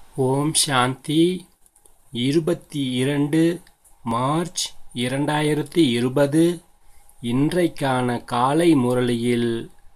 ஓம் சாந்தி இருபத்தி இரண்டு மார்ச் இரண்டாயிரத்தி இருபது இன்றைக்கான காலை முரளியில்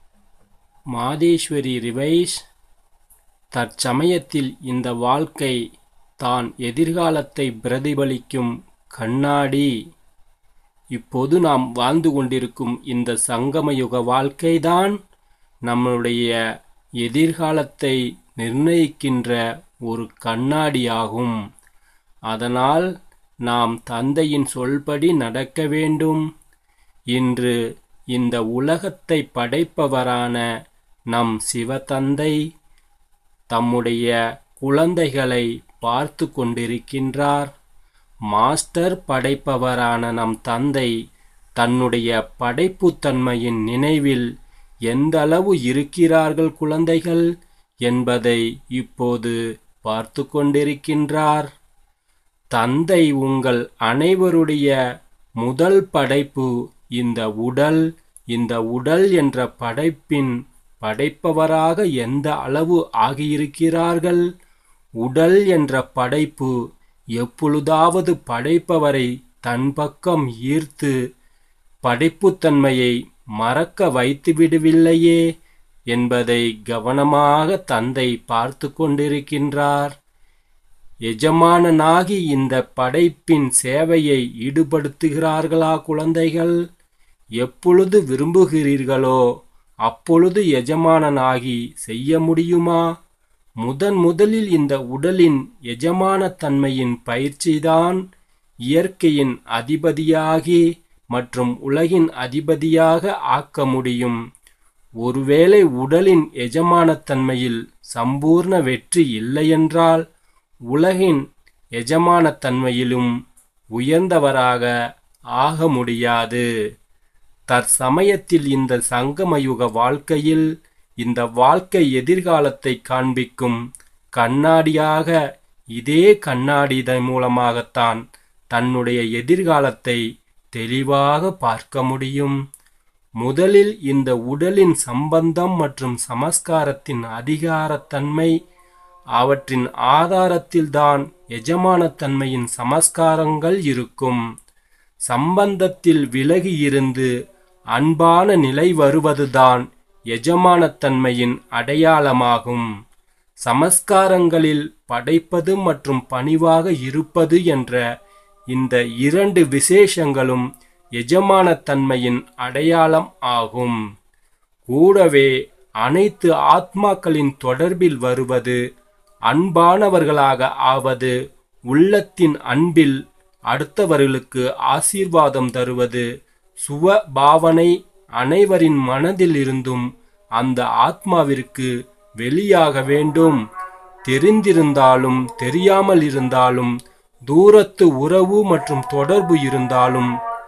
மாதேஸ்வரி ரிவைஸ் தற்சமயத்தில் இந்த வாழ்க்கை தான் எதிர்காலத்தை பிரதிபலிக்கும் கண்ணாடி இப்போது நாம் வாழ்ந்து கொண்டிருக்கும் இந்த சங்கமயுக வாழ்க்கைதான் நம்முடைய எதிர்காலத்தை நிர்ணயிக்கின்ற ஒரு கண்ணாடியாகும் அதனால் நாம் தந்தையின் சொல்படி நடக்க வேண்டும் இன்று இந்த உலகத்தை படைப்பவரான நம் சிவதந்தை தம்முடைய குழந்தைகளை பார்த்து கொண்டிருக்கின்றார் மாஸ்டர் படைப்பவரான நம் தந்தை தன்னுடைய படைப்புத்தன்மையின் நினைவில் எந்த அளவு இருக்கிறார்கள் குழந்தைகள் என்பதை இப்போது பார்த்து கொண்டிருக்கின்றார் தந்தை உங்கள் அனைவருடைய முதல் படைப்பு இந்த உடல் இந்த உடல் என்ற படைப்பின் படைப்பவராக எந்த அளவு ஆகியிருக்கிறார்கள் உடல் என்ற படைப்பு எப்பொழுதாவது படைப்பவரை தன் பக்கம் ஈர்த்து படைப்புத்தன்மையை மறக்க வைத்து விடவில்லையே என்பதை கவனமாக தந்தை பார்த்து கொண்டிருக்கின்றார் எஜமானனாகி இந்த படைப்பின் சேவையை ஈடுபடுத்துகிறார்களா குழந்தைகள் எப்பொழுது விரும்புகிறீர்களோ அப்பொழுது எஜமானனாகி செய்ய முடியுமா முதன் முதலில் இந்த உடலின் எஜமான தன்மையின் பயிற்சிதான் இயற்கையின் அதிபதியாகி மற்றும் உலகின் அதிபதியாக ஆக்க முடியும் ஒருவேளை உடலின் எஜமானத்தன்மையில் சம்பூர்ண வெற்றி இல்லையென்றால் உலகின் எஜமானத்தன்மையிலும் உயர்ந்தவராக ஆக முடியாது தற்சமயத்தில் இந்த சங்கமயுக வாழ்க்கையில் இந்த வாழ்க்கை எதிர்காலத்தை காண்பிக்கும் கண்ணாடியாக இதே கண்ணாடிதன் மூலமாகத்தான் தன்னுடைய எதிர்காலத்தை தெளிவாக பார்க்க முடியும் முதலில் இந்த உடலின் சம்பந்தம் மற்றும் சமஸ்காரத்தின் அதிகாரத்தன்மை அவற்றின் ஆதாரத்தில்தான் எஜமானத்தன்மையின் சமஸ்காரங்கள் இருக்கும் சம்பந்தத்தில் விலகி இருந்து அன்பான நிலை வருவதுதான் எஜமானத்தன்மையின் அடையாளமாகும் சமஸ்காரங்களில் படைப்பது மற்றும் பணிவாக இருப்பது என்ற இந்த இரண்டு விசேஷங்களும் எஜமானத்தன்மையின் அடையாளம் ஆகும் கூடவே அனைத்து ஆத்மாக்களின் தொடர்பில் வருவது அன்பானவர்களாக ஆவது உள்ளத்தின் அன்பில் அடுத்தவர்களுக்கு ஆசீர்வாதம் தருவது சுவ பாவனை அனைவரின் மனதில் இருந்தும் அந்த ஆத்மாவிற்கு வெளியாக வேண்டும் தெரிந்திருந்தாலும் தெரியாமல் இருந்தாலும் தூரத்து உறவு மற்றும் தொடர்பு இருந்தாலும்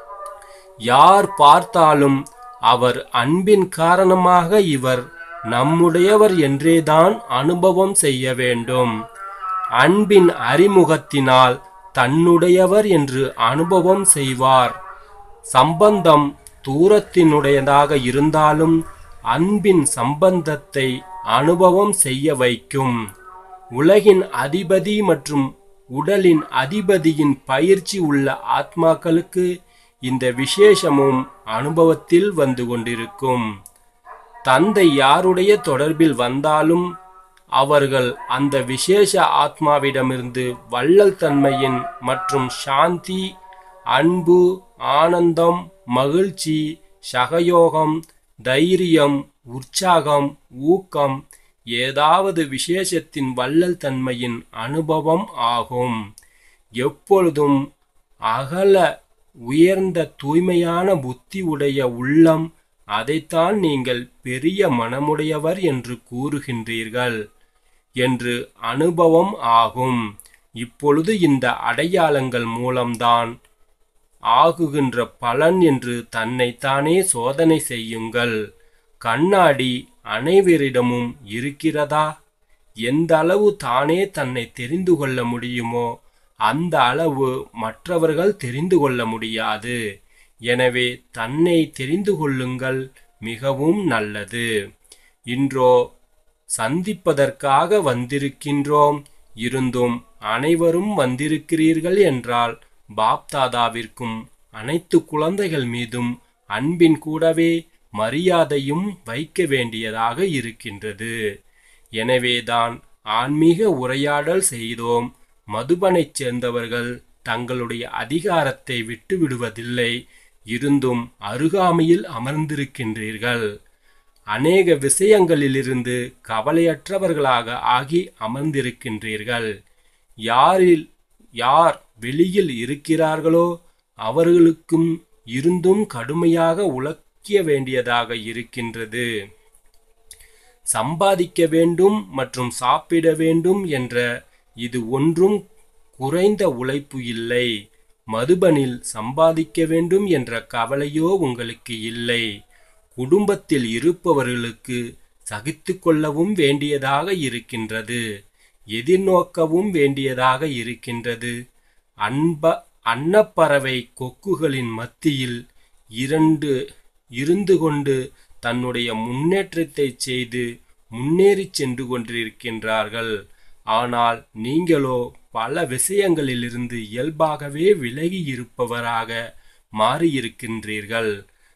யார் பார்த்தாலும் அவர் அன்பின் காரணமாக இவர் நம்முடையவர் என்றேதான் அனுபவம் செய்ய வேண்டும் அன்பின் அறிமுகத்தினால் தன்னுடையவர் என்று அனுபவம் செய்வார் சம்பந்தம் தூரத்தினுடையதாக இருந்தாலும் அன்பின் சம்பந்தத்தை அனுபவம் செய்ய வைக்கும் உலகின் அதிபதி மற்றும் உடலின் அதிபதியின் பயிற்சி உள்ள ஆத்மாக்களுக்கு இந்த விசேஷமும் அனுபவத்தில் வந்து கொண்டிருக்கும் தந்தை யாருடைய தொடர்பில் வந்தாலும் அவர்கள் அந்த விசேஷ ஆத்மாவிடமிருந்து வள்ளல் தன்மையின் மற்றும் சாந்தி அன்பு ஆனந்தம் மகிழ்ச்சி சகயோகம் தைரியம் உற்சாகம் ஊக்கம் ஏதாவது விசேஷத்தின் வள்ளல் தன்மையின் அனுபவம் ஆகும் எப்பொழுதும் அகல உயர்ந்த தூய்மையான புத்தி உடைய உள்ளம் அதைத்தான் நீங்கள் பெரிய மனமுடையவர் என்று கூறுகின்றீர்கள் என்று அனுபவம் ஆகும் இப்பொழுது இந்த அடையாளங்கள் மூலம்தான் ஆகுகின்ற பலன் என்று தன்னைத்தானே சோதனை செய்யுங்கள் கண்ணாடி அனைவரிடமும் இருக்கிறதா எந்த அளவு தானே தன்னை தெரிந்து கொள்ள முடியுமோ அந்த அளவு மற்றவர்கள் தெரிந்து கொள்ள முடியாது எனவே தன்னை தெரிந்து கொள்ளுங்கள் மிகவும் நல்லது இன்றோ சந்திப்பதற்காக வந்திருக்கின்றோம் இருந்தும் அனைவரும் வந்திருக்கிறீர்கள் என்றால் பாப்தாதாவிற்கும் அனைத்து குழந்தைகள் மீதும் அன்பின் கூடவே மரியாதையும் வைக்க வேண்டியதாக இருக்கின்றது எனவேதான் ஆன்மீக உரையாடல் செய்தோம் மதுபனைச் சேர்ந்தவர்கள் தங்களுடைய அதிகாரத்தை விட்டு விடுவதில்லை இருந்தும் அருகாமையில் அமர்ந்திருக்கின்றீர்கள் அநேக விஷயங்களிலிருந்து கவலையற்றவர்களாக ஆகி அமர்ந்திருக்கின்றீர்கள் யாரில் யார் வெளியில் இருக்கிறார்களோ அவர்களுக்கும் இருந்தும் கடுமையாக உழைக்க வேண்டியதாக இருக்கின்றது சம்பாதிக்க வேண்டும் மற்றும் சாப்பிட வேண்டும் என்ற இது ஒன்றும் குறைந்த உழைப்பு இல்லை மதுபனில் சம்பாதிக்க வேண்டும் என்ற கவலையோ உங்களுக்கு இல்லை குடும்பத்தில் இருப்பவர்களுக்கு சகித்து கொள்ளவும் வேண்டியதாக இருக்கின்றது எதிர்நோக்கவும் வேண்டியதாக இருக்கின்றது அன்ப அன்னப்பறவை கொக்குகளின் மத்தியில் இரண்டு இருந்து கொண்டு தன்னுடைய முன்னேற்றத்தை செய்து முன்னேறி சென்று கொண்டிருக்கின்றார்கள் ஆனால் நீங்களோ பல விஷயங்களிலிருந்து இயல்பாகவே விலகி இருப்பவராக மாறியிருக்கின்றீர்கள்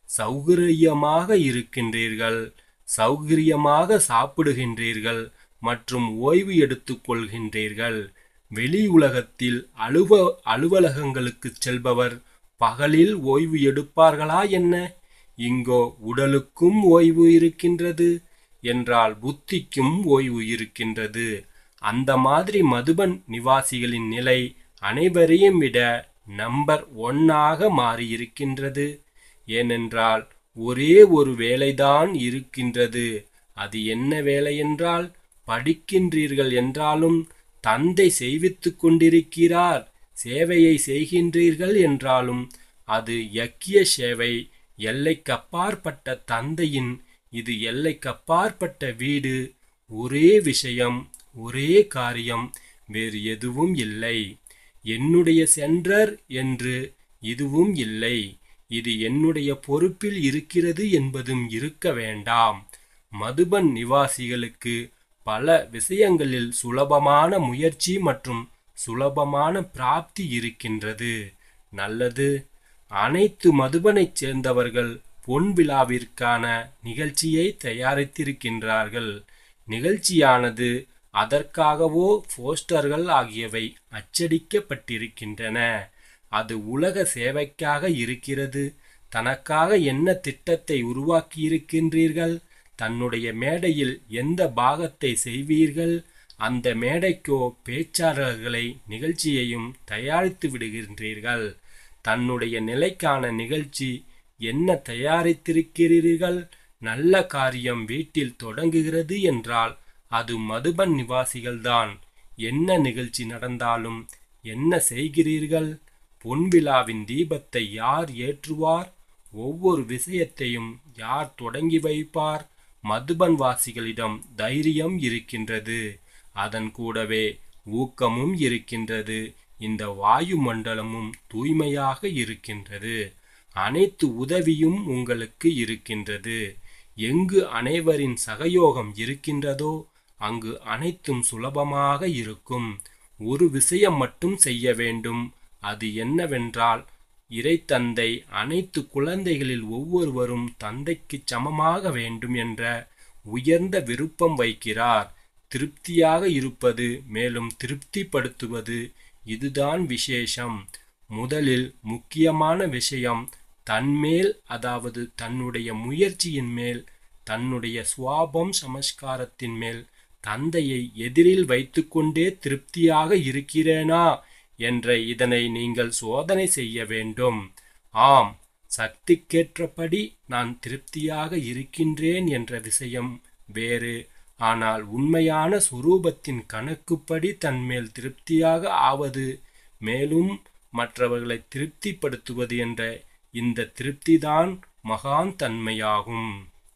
சௌகரியமாக இருக்கின்றீர்கள் சௌகரியமாக சாப்பிடுகின்றீர்கள் மற்றும் ஓய்வு எடுத்துக் கொள்கின்றீர்கள் வெளி உலகத்தில் அலுவ அலுவலகங்களுக்கு செல்பவர் பகலில் ஓய்வு எடுப்பார்களா என்ன இங்கோ உடலுக்கும் ஓய்வு இருக்கின்றது என்றால் புத்திக்கும் ஓய்வு இருக்கின்றது அந்த மாதிரி மதுபன் நிவாசிகளின் நிலை அனைவரையும் விட நம்பர் ஒன்னாக மாறியிருக்கின்றது ஏனென்றால் ஒரே ஒரு வேலைதான் இருக்கின்றது அது என்ன வேலை என்றால் படிக்கின்றீர்கள் என்றாலும் தந்தை செய்வித்துக் கொண்டிருக்கிறார் சேவையை செய்கின்றீர்கள் என்றாலும் அது யக்கிய சேவை எல்லைக்கப்பாற்பட்ட தந்தையின் இது எல்லைக்கப்பாற்பட்ட வீடு ஒரே விஷயம் ஒரே காரியம் வேறு எதுவும் இல்லை என்னுடைய சென்டர் என்று இதுவும் இல்லை இது என்னுடைய பொறுப்பில் இருக்கிறது என்பதும் இருக்க வேண்டாம் மதுபன் நிவாசிகளுக்கு பல விஷயங்களில் சுலபமான முயற்சி மற்றும் சுலபமான பிராப்தி இருக்கின்றது நல்லது அனைத்து மதுபனைச் சேர்ந்தவர்கள் பொன் விழாவிற்கான நிகழ்ச்சியை தயாரித்திருக்கின்றார்கள் நிகழ்ச்சியானது அதற்காகவோ போஸ்டர்கள் ஆகியவை அச்சடிக்கப்பட்டிருக்கின்றன அது உலக சேவைக்காக இருக்கிறது தனக்காக என்ன திட்டத்தை உருவாக்கியிருக்கின்றீர்கள் தன்னுடைய மேடையில் எந்த பாகத்தை செய்வீர்கள் அந்த மேடைக்கோ பேச்சாளர்களை நிகழ்ச்சியையும் தயாரித்து விடுகின்றீர்கள் தன்னுடைய நிலைக்கான நிகழ்ச்சி என்ன தயாரித்திருக்கிறீர்கள் நல்ல காரியம் வீட்டில் தொடங்குகிறது என்றால் அது மதுபன் நிவாசிகள்தான் என்ன நிகழ்ச்சி நடந்தாலும் என்ன செய்கிறீர்கள் பொன்விழாவின் தீபத்தை யார் ஏற்றுவார் ஒவ்வொரு விஷயத்தையும் யார் தொடங்கி வைப்பார் மதுபன் வாசிகளிடம் தைரியம் இருக்கின்றது அதன் கூடவே ஊக்கமும் இருக்கின்றது இந்த வாயு மண்டலமும் தூய்மையாக இருக்கின்றது அனைத்து உதவியும் உங்களுக்கு இருக்கின்றது எங்கு அனைவரின் சகயோகம் இருக்கின்றதோ அங்கு அனைத்தும் சுலபமாக இருக்கும் ஒரு விஷயம் மட்டும் செய்ய வேண்டும் அது என்னவென்றால் இறைத்தந்தை அனைத்து குழந்தைகளில் ஒவ்வொருவரும் தந்தைக்கு சமமாக வேண்டும் என்ற உயர்ந்த விருப்பம் வைக்கிறார் திருப்தியாக இருப்பது மேலும் திருப்திப்படுத்துவது இதுதான் விசேஷம் முதலில் முக்கியமான விஷயம் தன்மேல் அதாவது தன்னுடைய முயற்சியின் மேல் தன்னுடைய சுவாபம் சமஸ்காரத்தின் மேல் தந்தையை எதிரில் வைத்துக்கொண்டே திருப்தியாக இருக்கிறேனா என்ற இதனை நீங்கள் சோதனை செய்ய வேண்டும் ஆம் சக்திக்கேற்றபடி நான் திருப்தியாக இருக்கின்றேன் என்ற விஷயம் வேறு ஆனால் உண்மையான சுரூபத்தின் கணக்குப்படி தன்மேல் திருப்தியாக ஆவது மேலும் மற்றவர்களை திருப்திப்படுத்துவது என்ற இந்த திருப்திதான் மகான் தன்மையாகும்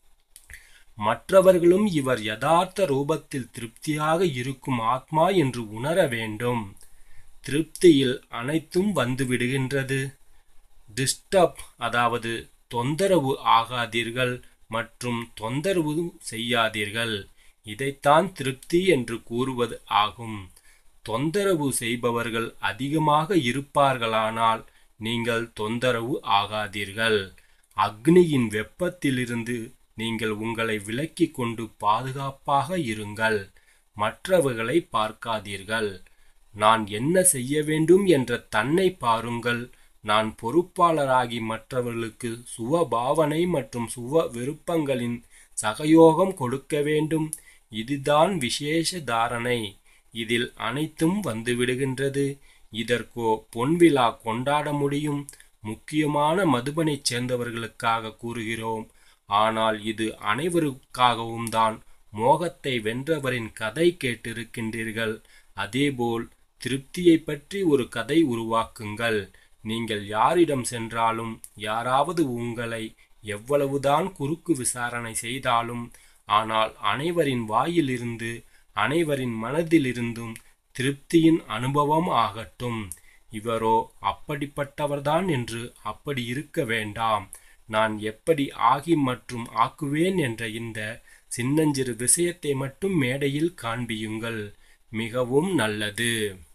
மற்றவர்களும் இவர் யதார்த்த ரூபத்தில் திருப்தியாக இருக்கும் ஆத்மா என்று உணர வேண்டும் திருப்தியில் அனைத்தும் வந்து விடுகின்றது டிஸ்டர்ப் அதாவது தொந்தரவு ஆகாதீர்கள் மற்றும் தொந்தரவு செய்யாதீர்கள் இதைத்தான் திருப்தி என்று கூறுவது ஆகும் தொந்தரவு செய்பவர்கள் அதிகமாக இருப்பார்களானால் நீங்கள் தொந்தரவு ஆகாதீர்கள் அக்னியின் வெப்பத்திலிருந்து நீங்கள் உங்களை விலக்கிக் கொண்டு பாதுகாப்பாக இருங்கள் மற்றவர்களை பார்க்காதீர்கள் நான் என்ன செய்ய வேண்டும் என்ற தன்னை பாருங்கள் நான் பொறுப்பாளராகி மற்றவர்களுக்கு சுவபாவனை மற்றும் சுவ விருப்பங்களின் சகயோகம் கொடுக்க வேண்டும் இதுதான் விசேஷ தாரணை இதில் அனைத்தும் வந்துவிடுகின்றது இதற்கோ பொன்விழா கொண்டாட முடியும் முக்கியமான மதுபனைச் சேர்ந்தவர்களுக்காக கூறுகிறோம் ஆனால் இது அனைவருக்காகவும் தான் மோகத்தை வென்றவரின் கதை கேட்டிருக்கின்றீர்கள் அதேபோல் திருப்தியை பற்றி ஒரு கதை உருவாக்குங்கள் நீங்கள் யாரிடம் சென்றாலும் யாராவது உங்களை எவ்வளவுதான் குறுக்கு விசாரணை செய்தாலும் ஆனால் அனைவரின் வாயிலிருந்து அனைவரின் மனதிலிருந்தும் திருப்தியின் அனுபவம் ஆகட்டும் இவரோ அப்படிப்பட்டவர்தான் என்று அப்படி இருக்க வேண்டாம் நான் எப்படி ஆகி மற்றும் ஆக்குவேன் என்ற இந்த சின்னஞ்சிறு விஷயத்தை மட்டும் மேடையில் காண்பியுங்கள் மிகவும் நல்லது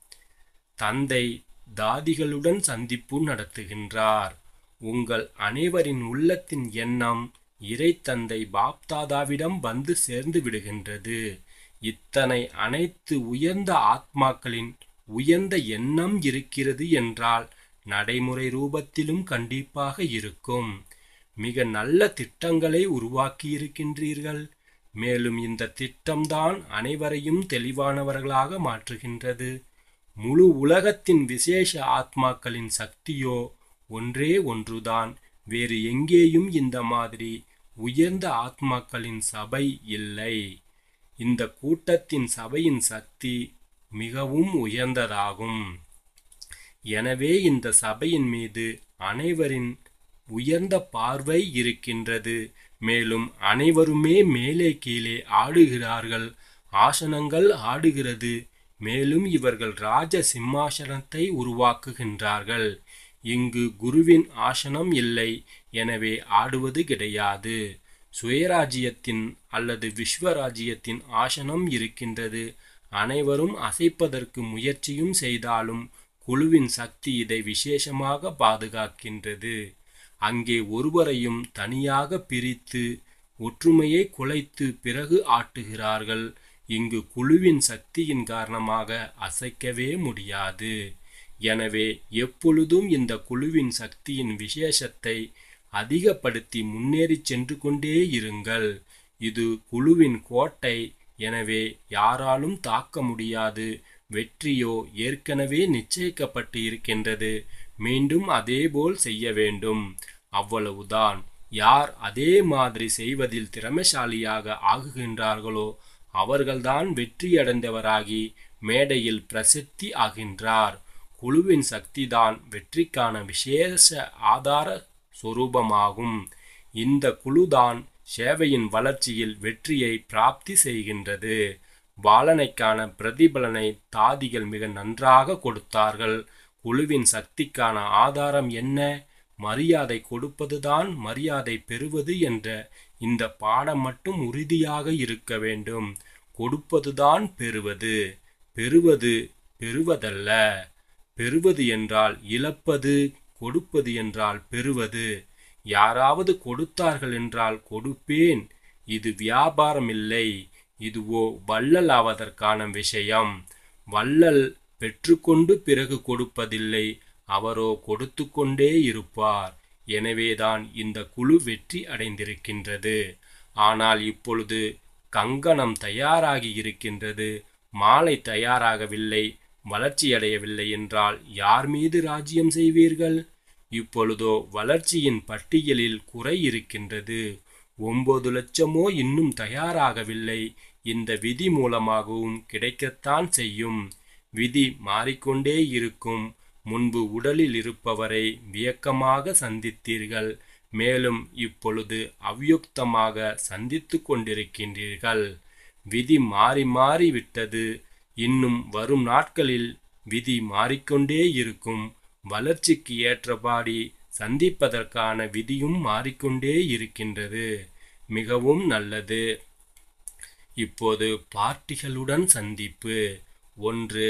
தந்தை தாதிகளுடன் சந்திப்பு நடத்துகின்றார் உங்கள் அனைவரின் உள்ளத்தின் எண்ணம் இறை தந்தை பாப்தாதாவிடம் வந்து சேர்ந்து விடுகின்றது இத்தனை அனைத்து உயர்ந்த ஆத்மாக்களின் உயர்ந்த எண்ணம் இருக்கிறது என்றால் நடைமுறை ரூபத்திலும் கண்டிப்பாக இருக்கும் மிக நல்ல திட்டங்களை உருவாக்கியிருக்கின்றீர்கள் மேலும் இந்த திட்டம்தான் அனைவரையும் தெளிவானவர்களாக மாற்றுகின்றது முழு உலகத்தின் விசேஷ ஆத்மாக்களின் சக்தியோ ஒன்றே ஒன்றுதான் வேறு எங்கேயும் இந்த மாதிரி உயர்ந்த ஆத்மாக்களின் சபை இல்லை இந்த கூட்டத்தின் சபையின் சக்தி மிகவும் உயர்ந்ததாகும் எனவே இந்த சபையின் மீது அனைவரின் உயர்ந்த பார்வை இருக்கின்றது மேலும் அனைவருமே மேலே கீழே ஆடுகிறார்கள் ஆசனங்கள் ஆடுகிறது மேலும் இவர்கள் ராஜ சிம்மாசனத்தை உருவாக்குகின்றார்கள் இங்கு குருவின் ஆசனம் இல்லை எனவே ஆடுவது கிடையாது சுயராஜ்யத்தின் அல்லது விஸ்வராஜ்யத்தின் ஆசனம் இருக்கின்றது அனைவரும் அசைப்பதற்கு முயற்சியும் செய்தாலும் குழுவின் சக்தி இதை விசேஷமாக பாதுகாக்கின்றது அங்கே ஒருவரையும் தனியாக பிரித்து ஒற்றுமையை குலைத்து பிறகு ஆட்டுகிறார்கள் இங்கு குழுவின் சக்தியின் காரணமாக அசைக்கவே முடியாது எனவே எப்பொழுதும் இந்த குழுவின் சக்தியின் விசேஷத்தை அதிகப்படுத்தி முன்னேறி சென்று கொண்டே இருங்கள் இது குழுவின் கோட்டை எனவே யாராலும் தாக்க முடியாது வெற்றியோ ஏற்கனவே நிச்சயிக்கப்பட்டு இருக்கின்றது மீண்டும் அதேபோல் செய்ய வேண்டும் அவ்வளவுதான் யார் அதே மாதிரி செய்வதில் திறமைசாலியாக ஆகுகின்றார்களோ அவர்கள்தான் வெற்றியடைந்தவராகி மேடையில் பிரசித்தி ஆகின்றார் குழுவின் சக்திதான் வெற்றிக்கான விசேஷ ஆதார சொரூபமாகும் இந்த குழுதான் சேவையின் வளர்ச்சியில் வெற்றியை பிராப்தி செய்கின்றது பாலனைக்கான பிரதிபலனை தாதிகள் மிக நன்றாக கொடுத்தார்கள் குழுவின் சக்திக்கான ஆதாரம் என்ன மரியாதை கொடுப்பதுதான் மரியாதை பெறுவது என்ற இந்த பாடம் மட்டும் உறுதியாக இருக்க வேண்டும் கொடுப்பதுதான் பெறுவது பெறுவது பெறுவதல்ல பெறுவது என்றால் இழப்பது கொடுப்பது என்றால் பெறுவது யாராவது கொடுத்தார்கள் என்றால் கொடுப்பேன் இது வியாபாரம் இல்லை இதுவோ வள்ளல் ஆவதற்கான விஷயம் வள்ளல் பெற்றுக்கொண்டு பிறகு கொடுப்பதில்லை அவரோ கொடுத்து கொண்டே இருப்பார் எனவேதான் இந்த குழு வெற்றி அடைந்திருக்கின்றது ஆனால் இப்பொழுது கங்கணம் தயாராகி இருக்கின்றது மாலை தயாராகவில்லை வளர்ச்சியடையவில்லை என்றால் யார் மீது ராஜ்யம் செய்வீர்கள் இப்பொழுதோ வளர்ச்சியின் பட்டியலில் குறை இருக்கின்றது ஒன்பது லட்சமோ இன்னும் தயாராகவில்லை இந்த விதி மூலமாகவும் கிடைக்கத்தான் செய்யும் விதி மாறிக்கொண்டே இருக்கும் முன்பு உடலில் இருப்பவரை வியக்கமாக சந்தித்தீர்கள் மேலும் இப்பொழுது அவ்யுக்தமாக சந்தித்து கொண்டிருக்கின்றீர்கள் விதி மாறி மாறி விட்டது இன்னும் வரும் நாட்களில் விதி மாறிக்கொண்டே இருக்கும் வளர்ச்சிக்கு ஏற்றபாடி சந்திப்பதற்கான விதியும் மாறிக்கொண்டே இருக்கின்றது மிகவும் நல்லது இப்போது பார்ட்டிகளுடன் சந்திப்பு ஒன்று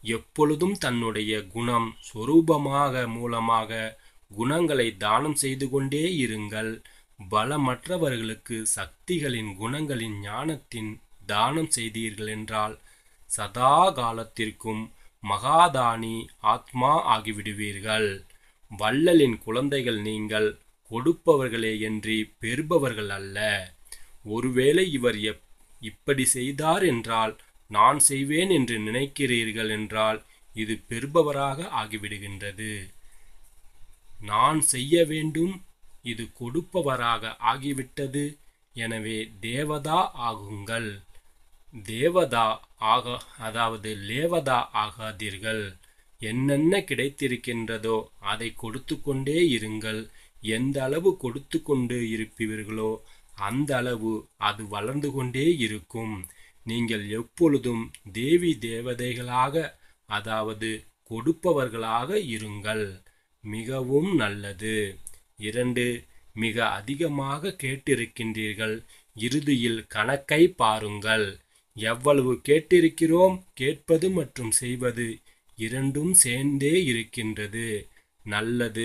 எப்பொழுதும் தன்னுடைய குணம் சொரூபமாக மூலமாக குணங்களை தானம் செய்து கொண்டே இருங்கள் பலமற்றவர்களுக்கு சக்திகளின் குணங்களின் ஞானத்தின் தானம் செய்தீர்கள் என்றால் சதா காலத்திற்கும் மகாதானி ஆத்மா ஆகிவிடுவீர்கள் வள்ளலின் குழந்தைகள் நீங்கள் கொடுப்பவர்களே என்று பெறுபவர்கள் அல்ல ஒருவேளை இவர் எப் இப்படி செய்தார் என்றால் நான் செய்வேன் என்று நினைக்கிறீர்கள் என்றால் இது பெறுபவராக ஆகிவிடுகின்றது நான் செய்ய வேண்டும் இது கொடுப்பவராக ஆகிவிட்டது எனவே தேவதா ஆகுங்கள் தேவதா ஆக அதாவது லேவதா ஆகாதீர்கள் என்னென்ன கிடைத்திருக்கின்றதோ அதை கொடுத்து கொண்டே இருங்கள் எந்த அளவு கொடுத்து கொண்டு இருப்பீர்களோ அந்த அளவு அது வளர்ந்து கொண்டே இருக்கும் நீங்கள் எப்பொழுதும் தேவி தேவதைகளாக அதாவது கொடுப்பவர்களாக இருங்கள் மிகவும் நல்லது இரண்டு மிக அதிகமாக கேட்டிருக்கின்றீர்கள் இறுதியில் கணக்கை பாருங்கள் எவ்வளவு கேட்டிருக்கிறோம் கேட்பது மற்றும் செய்வது இரண்டும் சேர்ந்தே இருக்கின்றது நல்லது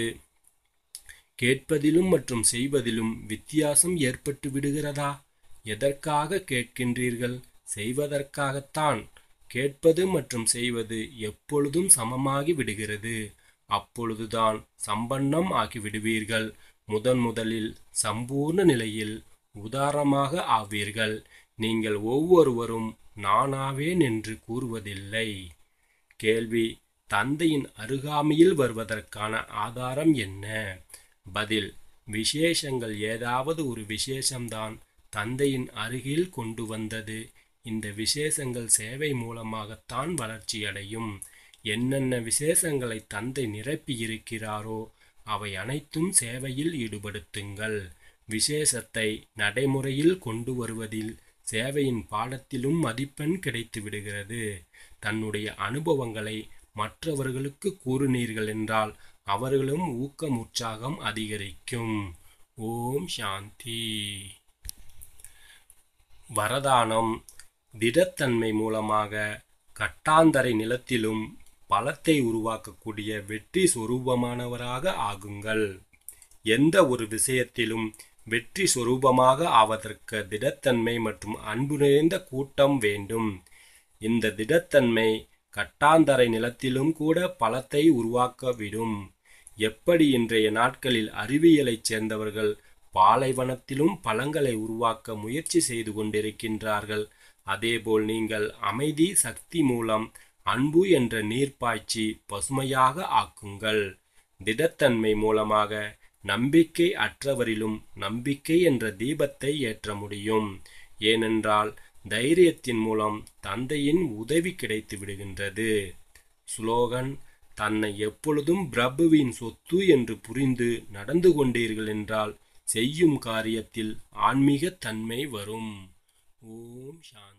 கேட்பதிலும் மற்றும் செய்வதிலும் வித்தியாசம் ஏற்பட்டு விடுகிறதா எதற்காக கேட்கின்றீர்கள் செய்வதற்காகத்தான் கேட்பது மற்றும் செய்வது எப்பொழுதும் சமமாகி விடுகிறது அப்பொழுதுதான் சம்பன்னம் ஆகிவிடுவீர்கள் முதன் முதலில் சம்பூர்ண நிலையில் உதாரமாக ஆவீர்கள் நீங்கள் ஒவ்வொருவரும் நானாவேன் என்று கூறுவதில்லை கேள்வி தந்தையின் அருகாமையில் வருவதற்கான ஆதாரம் என்ன பதில் விசேஷங்கள் ஏதாவது ஒரு விசேஷம்தான் தந்தையின் அருகில் கொண்டு வந்தது இந்த விசேஷங்கள் சேவை மூலமாகத்தான் வளர்ச்சியடையும் என்னென்ன விசேஷங்களை தந்தை நிரப்பியிருக்கிறாரோ அவை அனைத்தும் சேவையில் ஈடுபடுத்துங்கள் விசேஷத்தை நடைமுறையில் கொண்டு வருவதில் சேவையின் பாடத்திலும் மதிப்பெண் கிடைத்து விடுகிறது தன்னுடைய அனுபவங்களை மற்றவர்களுக்கு கூறினீர்கள் என்றால் அவர்களும் ஊக்கம் உற்சாகம் அதிகரிக்கும் ஓம் சாந்தி வரதானம் திடத்தன்மை மூலமாக கட்டாந்தரை நிலத்திலும் பலத்தை உருவாக்கக்கூடிய வெற்றி சொரூபமானவராக ஆகுங்கள் எந்த ஒரு விஷயத்திலும் வெற்றி சொரூபமாக ஆவதற்கு திடத்தன்மை மற்றும் அன்பு நிறைந்த கூட்டம் வேண்டும் இந்த திடத்தன்மை கட்டாந்தரை நிலத்திலும் கூட பலத்தை உருவாக்கவிடும் எப்படி இன்றைய நாட்களில் அறிவியலைச் சேர்ந்தவர்கள் பாலைவனத்திலும் பழங்களை உருவாக்க முயற்சி செய்து கொண்டிருக்கின்றார்கள் அதேபோல் நீங்கள் அமைதி சக்தி மூலம் அன்பு என்ற நீர் பாய்ச்சி பசுமையாக ஆக்குங்கள் திடத்தன்மை மூலமாக நம்பிக்கை அற்றவரிலும் நம்பிக்கை என்ற தீபத்தை ஏற்ற முடியும் ஏனென்றால் தைரியத்தின் மூலம் தந்தையின் உதவி கிடைத்து விடுகின்றது ஸ்லோகன் தன்னை எப்பொழுதும் பிரபுவின் சொத்து என்று புரிந்து நடந்து கொண்டீர்கள் என்றால் செய்யும் காரியத்தில் ஆன்மீக தன்மை வரும் ஓம் சாந்தி